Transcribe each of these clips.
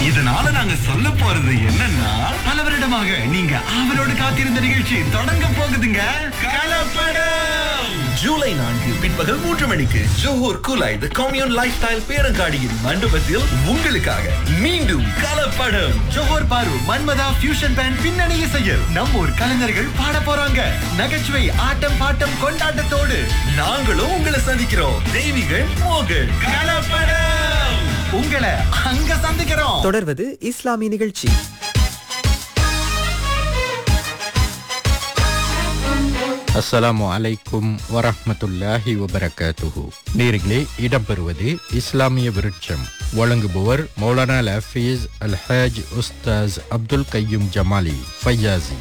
இதனால நாங்க சொல்ல போறது என்னன்னா பல வருடமாக நீங்க அவரோடு காத்திருந்த நிகழ்ச்சி தொடங்க போகுதுங்க கலப்படம் ஜூலை நான்கு பிற்பகல் மூன்று மணிக்கு Johor Kulai The Commune Lifestyle பேரங்காடியின் மண்டபத்தில் உங்களுக்காக மீண்டும் கலப்படம் ஜோஹூர் பாரு மன்மதா ஃபியூஷன் பேண்ட் பின்னணி இசையில் நம்ம ஊர் கலைஞர்கள் பாட போறாங்க நகைச்சுவை ஆட்டம் பாட்டம் கொண்டாட்டத்தோடு நாங்களும் உங்களை சந்திக்கிறோம் தெய்வீகள் மோகன் கலப்படம் உங்களை அங்க சந்திக்கிறோம் தொடர்வது இஸ்லாமிய நிகழ்ச்சி அஸ்ஸலாமு அலைக்கும் வரஹ்மத்துல்லாஹி வபரகாத்துஹு நேர்களே இடம்பெறுவது இஸ்லாமிய விருட்சம் வழங்குபவர் மௌலானா லஃபீஸ் அல்ஹாஜ் உஸ்தாஸ் அப்துல் கையும் ஜமாலி ஃபையாசி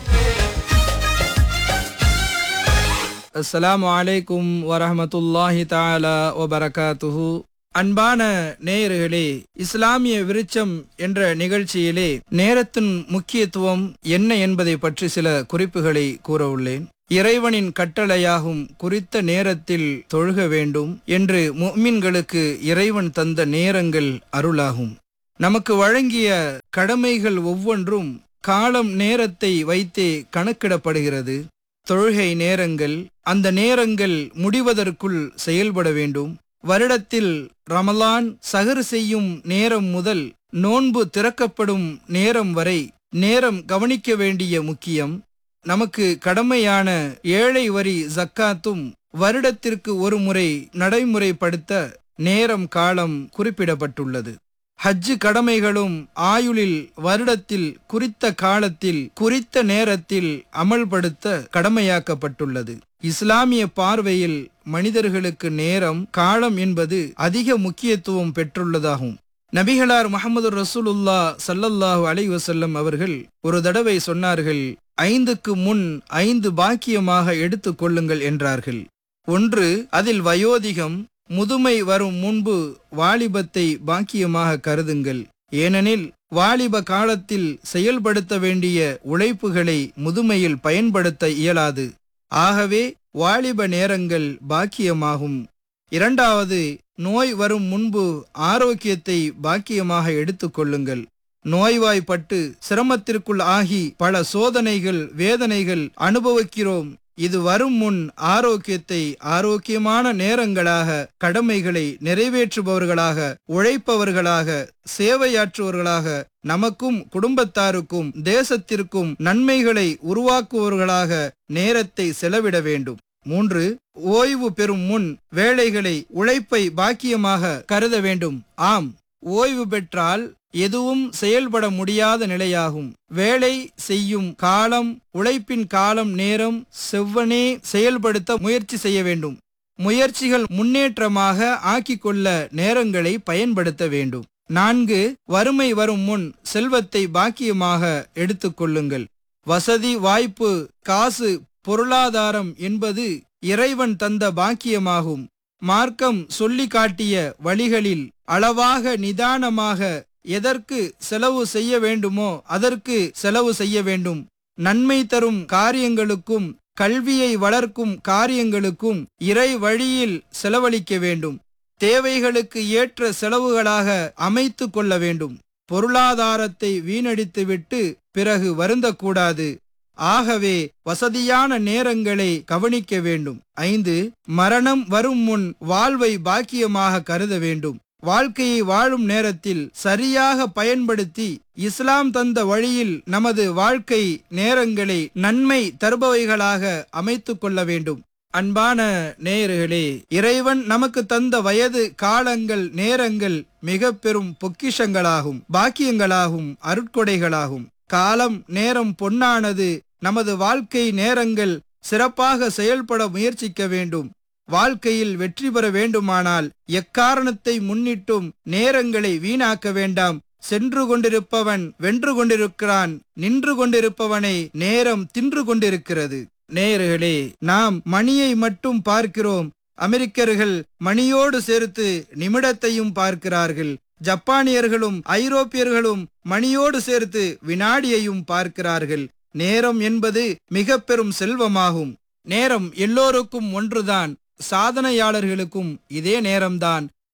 அஸ்ஸலாமு அலைக்கும் வரஹமத்துல்லாஹி தாலா வபரகாத்துஹு அன்பான நேயர்களே இஸ்லாமிய விருட்சம் என்ற நிகழ்ச்சியிலே நேரத்தின் முக்கியத்துவம் என்ன என்பதை பற்றி சில குறிப்புகளை கூற உள்ளேன் இறைவனின் கட்டளையாகும் குறித்த நேரத்தில் தொழுக வேண்டும் என்று முஃமின்களுக்கு இறைவன் தந்த நேரங்கள் அருளாகும் நமக்கு வழங்கிய கடமைகள் ஒவ்வொன்றும் காலம் நேரத்தை வைத்தே கணக்கிடப்படுகிறது தொழுகை நேரங்கள் அந்த நேரங்கள் முடிவதற்குள் செயல்பட வேண்டும் வருடத்தில் ரமலான் சகர் செய்யும் நேரம் முதல் நோன்பு திறக்கப்படும் நேரம் வரை நேரம் கவனிக்க வேண்டிய முக்கியம் நமக்கு கடமையான ஏழை வரி ஜக்காத்தும் வருடத்திற்கு ஒரு முறை நடைமுறைப்படுத்த நேரம் காலம் குறிப்பிடப்பட்டுள்ளது ஹஜ்ஜு கடமைகளும் ஆயுளில் வருடத்தில் குறித்த காலத்தில் குறித்த நேரத்தில் அமல்படுத்த கடமையாக்கப்பட்டுள்ளது இஸ்லாமிய பார்வையில் மனிதர்களுக்கு நேரம் காலம் என்பது அதிக முக்கியத்துவம் பெற்றுள்ளதாகும் நபிகளார் முகமது ரசூலுல்லா சல்லல்லாஹு அலைஹி வஸல்லம் அவர்கள் ஒரு தடவை சொன்னார்கள் ஐந்துக்கு முன் ஐந்து பாக்கியமாக எடுத்துக் கொள்ளுங்கள் என்றார்கள் ஒன்று அதில் வயோதிகம் முதுமை வரும் முன்பு வாலிபத்தை பாக்கியமாக கருதுங்கள் ஏனெனில் வாலிப காலத்தில் செயல்படுத்த வேண்டிய உழைப்புகளை முதுமையில் பயன்படுத்த இயலாது ஆகவே வாலிப நேரங்கள் பாக்கியமாகும் இரண்டாவது நோய் வரும் முன்பு ஆரோக்கியத்தை பாக்கியமாக எடுத்துக்கொள்ளுங்கள் நோய்வாய்ப்பட்டு சிரமத்திற்குள் ஆகி பல சோதனைகள் வேதனைகள் அனுபவிக்கிறோம் இது வரும் முன் ஆரோக்கியத்தை ஆரோக்கியமான நேரங்களாக கடமைகளை நிறைவேற்றுபவர்களாக உழைப்பவர்களாக சேவையாற்றுவர்களாக நமக்கும் குடும்பத்தாருக்கும் தேசத்திற்கும் நன்மைகளை உருவாக்குபவர்களாக நேரத்தை செலவிட வேண்டும் மூன்று ஓய்வு பெறும் முன் வேலைகளை உழைப்பை பாக்கியமாக கருத வேண்டும் ஆம் ஓய்வு பெற்றால் எதுவும் செயல்பட முடியாத நிலையாகும் வேலை செய்யும் காலம் உழைப்பின் காலம் நேரம் செவ்வனே செயல்படுத்த முயற்சி செய்ய வேண்டும் முயற்சிகள் முன்னேற்றமாக ஆக்கிக் கொள்ள நேரங்களை பயன்படுத்த வேண்டும் நான்கு வறுமை வரும் முன் செல்வத்தை பாக்கியமாக எடுத்துக்கொள்ளுங்கள் வசதி வாய்ப்பு காசு பொருளாதாரம் என்பது இறைவன் தந்த பாக்கியமாகும் மார்க்கம் சொல்லி காட்டிய வழிகளில் அளவாக நிதானமாக எதற்கு செலவு செய்ய வேண்டுமோ அதற்கு செலவு செய்ய வேண்டும் நன்மை தரும் காரியங்களுக்கும் கல்வியை வளர்க்கும் காரியங்களுக்கும் இறை வழியில் செலவழிக்க வேண்டும் தேவைகளுக்கு ஏற்ற செலவுகளாக அமைத்து கொள்ள வேண்டும் பொருளாதாரத்தை வீணடித்துவிட்டு பிறகு வருந்தக்கூடாது ஆகவே வசதியான நேரங்களை கவனிக்க வேண்டும் ஐந்து மரணம் வரும் முன் வாழ்வை பாக்கியமாக கருத வேண்டும் வாழ்க்கையை வாழும் நேரத்தில் சரியாக பயன்படுத்தி இஸ்லாம் தந்த வழியில் நமது வாழ்க்கை நேரங்களை நன்மை தருபவைகளாக அமைத்துக் கொள்ள வேண்டும் அன்பான நேயர்களே இறைவன் நமக்கு தந்த வயது காலங்கள் நேரங்கள் மிக பெரும் பொக்கிஷங்களாகும் பாக்கியங்களாகும் அருட்கொடைகளாகும் காலம் நேரம் பொன்னானது நமது வாழ்க்கை நேரங்கள் சிறப்பாக செயல்பட முயற்சிக்க வேண்டும் வாழ்க்கையில் வெற்றி பெற வேண்டுமானால் எக்காரணத்தை முன்னிட்டும் நேரங்களை வீணாக்க வேண்டாம் சென்று கொண்டிருப்பவன் வென்று கொண்டிருக்கிறான் நின்று கொண்டிருப்பவனை நேரம் தின்று கொண்டிருக்கிறது நேயர்களே நாம் மணியை மட்டும் பார்க்கிறோம் அமெரிக்கர்கள் மணியோடு சேர்த்து நிமிடத்தையும் பார்க்கிறார்கள் ஜப்பானியர்களும் ஐரோப்பியர்களும் மணியோடு சேர்த்து வினாடியையும் பார்க்கிறார்கள் நேரம் என்பது மிக பெரும் செல்வமாகும் நேரம் எல்லோருக்கும் ஒன்றுதான் சாதனையாளர்களுக்கும் இதே நேரம்தான்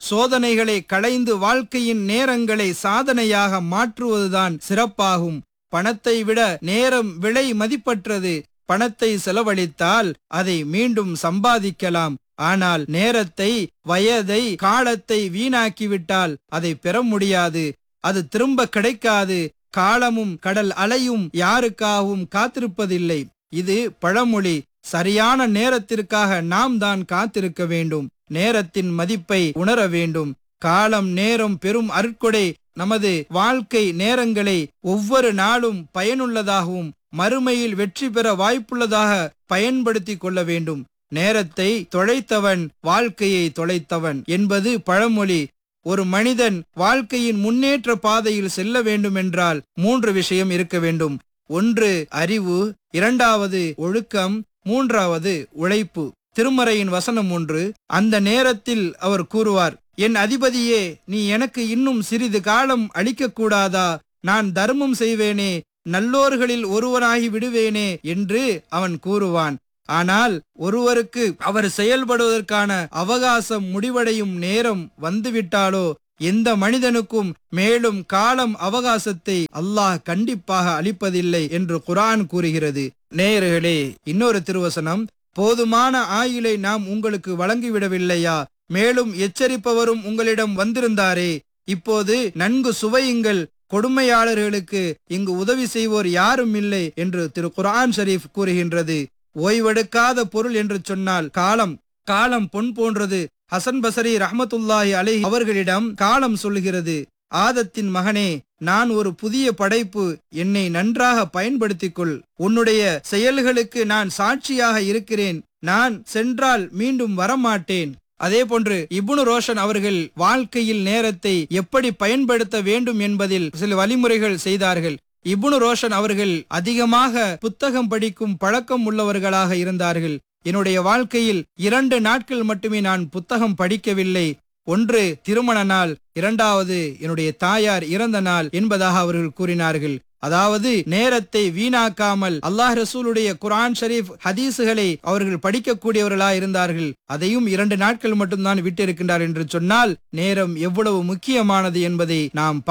சோதனைகளை களைந்து வாழ்க்கையின் நேரங்களை சாதனையாக மாற்றுவதுதான் சிறப்பாகும் பணத்தை விட நேரம் விலை மதிப்பற்றது பணத்தை செலவழித்தால் அதை மீண்டும் சம்பாதிக்கலாம் ஆனால் நேரத்தை வயதை காலத்தை வீணாக்கிவிட்டால் அதை பெற முடியாது அது திரும்ப கிடைக்காது காலமும் கடல் அலையும் யாருக்காகவும் காத்திருப்பதில்லை இது பழமொழி சரியான நேரத்திற்காக நாம் தான் காத்திருக்க வேண்டும் நேரத்தின் மதிப்பை உணர வேண்டும் காலம் நேரம் பெரும் அருட்கொடை நமது வாழ்க்கை நேரங்களை ஒவ்வொரு நாளும் பயனுள்ளதாகவும் மறுமையில் வெற்றி பெற வாய்ப்புள்ளதாக பயன்படுத்திக் கொள்ள வேண்டும் நேரத்தை தொலைத்தவன் வாழ்க்கையை தொலைத்தவன் என்பது பழமொழி ஒரு மனிதன் வாழ்க்கையின் முன்னேற்ற பாதையில் செல்ல வேண்டுமென்றால் மூன்று விஷயம் இருக்க வேண்டும் ஒன்று அறிவு இரண்டாவது ஒழுக்கம் மூன்றாவது உழைப்பு திருமறையின் வசனம் ஒன்று அந்த நேரத்தில் அவர் கூறுவார் என் அதிபதியே நீ எனக்கு இன்னும் சிறிது காலம் அளிக்கக்கூடாதா நான் தர்மம் செய்வேனே நல்லோர்களில் ஒருவனாகி விடுவேனே என்று அவன் கூறுவான் ஆனால் ஒருவருக்கு அவர் செயல்படுவதற்கான அவகாசம் முடிவடையும் நேரம் வந்துவிட்டாலோ எந்த மனிதனுக்கும் மேலும் காலம் அவகாசத்தை அல்லாஹ் கண்டிப்பாக அளிப்பதில்லை என்று குரான் கூறுகிறது நேயர்களே இன்னொரு திருவசனம் போதுமான ஆயுளை நாம் உங்களுக்கு வழங்கிவிடவில்லையா மேலும் எச்சரிப்பவரும் உங்களிடம் வந்திருந்தாரே இப்போது நன்கு சுவையுங்கள் கொடுமையாளர்களுக்கு இங்கு உதவி செய்வோர் யாரும் இல்லை என்று திரு குர்ஆன் ஷரீஃப் கூறுகின்றது ஓய்வெடுக்காத பொருள் என்று சொன்னால் காலம் காலம் பொன் போன்றது ஹசன் பசரி ரஹமத்துல்லாஹி அலை அவர்களிடம் காலம் சொல்லுகிறது ஆதத்தின் மகனே நான் ஒரு புதிய படைப்பு என்னை நன்றாக பயன்படுத்திக் கொள் உன்னுடைய செயல்களுக்கு நான் சாட்சியாக இருக்கிறேன் நான் சென்றால் மீண்டும் வரமாட்டேன் அதே போன்று இப்னு ரோஷன் அவர்கள் வாழ்க்கையில் நேரத்தை எப்படி பயன்படுத்த வேண்டும் என்பதில் சில வழிமுறைகள் செய்தார்கள் இப்னு ரோஷன் அவர்கள் அதிகமாக புத்தகம் படிக்கும் பழக்கம் உள்ளவர்களாக இருந்தார்கள் என்னுடைய வாழ்க்கையில் இரண்டு நாட்கள் மட்டுமே நான் புத்தகம் படிக்கவில்லை ஒன்று திருமண நாள் இரண்டாவது என்னுடைய தாயார் இறந்த நாள் என்பதாக அவர்கள் கூறினார்கள் அதாவது நேரத்தை வீணாக்காமல் அல்லாஹ் ரசூலுடைய குரான் ஷரீஃப் ஹதீஸுகளை அவர்கள் படிக்கக்கூடியவர்களாக இருந்தார்கள் அதையும் இரண்டு நாட்கள் மட்டும்தான் விட்டிருக்கின்றார் என்று சொன்னால் நேரம் எவ்வளவு முக்கியமானது என்பதை நாம்